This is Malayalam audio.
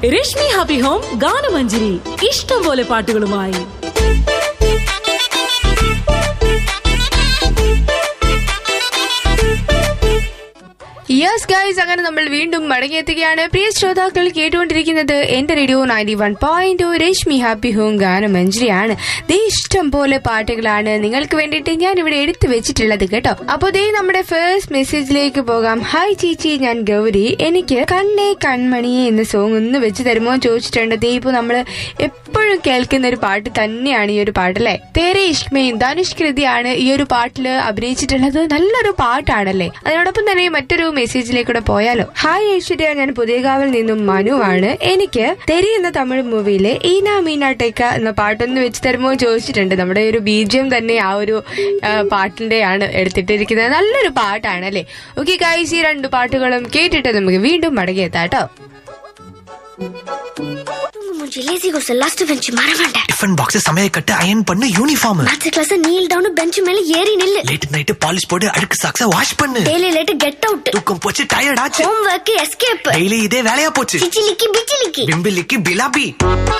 രശ്മി ഹാപ്പി ഹോം ഗാനമഞ്ജരി ഇഷ്ടം പോലെ പാട്ടുകളുമായി യെസ് ഗൈസ് അങ്ങനെ നമ്മൾ വീണ്ടും മടങ്ങിയെത്തുകയാണ് പ്രിയ ശ്രോതാക്കൾ കേട്ടുകൊണ്ടിരിക്കുന്നത് എന്റെ radio ninety one point Rashmi happy home ഗാനം മഞ്ജരിയാണ് ദേ ഇഷ്ടം പോലെ പാട്ടുകളാണ് നിങ്ങൾക്ക് വേണ്ടിയിട്ട് ഞാൻ ഇവിടെ എടുത്തു വെച്ചിട്ടുള്ളത് കേട്ടോ അപ്പൊ ദേ നമ്മുടെ ഫസ്റ്റ് മെസ്സേജിലേക്ക് പോകാം ഹായ് ചേച്ചി ഞാൻ ഗൗരി എനിക്ക് കണ്ണേ കൺമണിയെ എന്ന സോങ് ഒന്ന് വെച്ച് തരുമോ എന്ന് ചോദിച്ചിട്ടുണ്ട് ദേ ഇപ്പൊ നമ്മള് എപ്പോഴും കേൾക്കുന്ന ഒരു പാട്ട് തന്നെയാണ് ഈ ഒരു പാട്ട് അല്ലെ തേരെ ഇഷ്മയും ധനുഷ് കൃതിയാണ് ഈ ഒരു പാട്ടില് അഭിനയിച്ചിട്ടുള്ളത് നല്ലൊരു പാട്ടാണല്ലേ അതിനോടൊപ്പം തന്നെ മറ്റൊരു മെസ്സേജിലേക്കൂടെ പോയാലോ ഹായ് ഐശ്വര്യ ഞാൻ പുതിയകാവിൽ നിന്നും മനുവാണ് എനിക്ക് തെരി എന്ന തമിഴ് മൂവിയിലെ ഈന മീന ടേക്ക എന്ന പാട്ടൊന്ന് വെച്ച് തരുമോ എന്ന് ചോദിച്ചിട്ടുണ്ട് നമ്മുടെ ഒരു ബീജിയം തന്നെ ആ ഒരു ആ, പാട്ടിന്റെയാണ് എടുത്തിട്ടിരിക്കുന്നത് നല്ലൊരു പാട്ടാണ് അല്ലേ ഓക്കെ ഗൈസ് ഈ രണ്ട് പാട്ടുകളും കേട്ടിട്ട് നമുക്ക് വീണ്ടും മടങ്ങിയെത്താം കേട്ടോ मुझे लेजी को से लास्ट बेंच मारा मांडा டிஃபன் பாக்ஸ் சமைய கட்டு அயன் பண்ணு uniform maths class kneel down bench மேல ஏறி நில்லு லேட் நைட் பாலிஷ் போட்டு அழுக்கு சாக்ஸ வாஷ் பண்ணு டெய்லி லேட் கெட் அவுட் தூக்கம் போச்சு டயர்ட் ஆச்சு ஹோம் ஒர்க் எஸ்கேப் டெய்லி இதே வேலையா போச்சு சிச்சிலிக்கி பிச்சிலிக்கி பிம்பிலிக்கு பிலாபி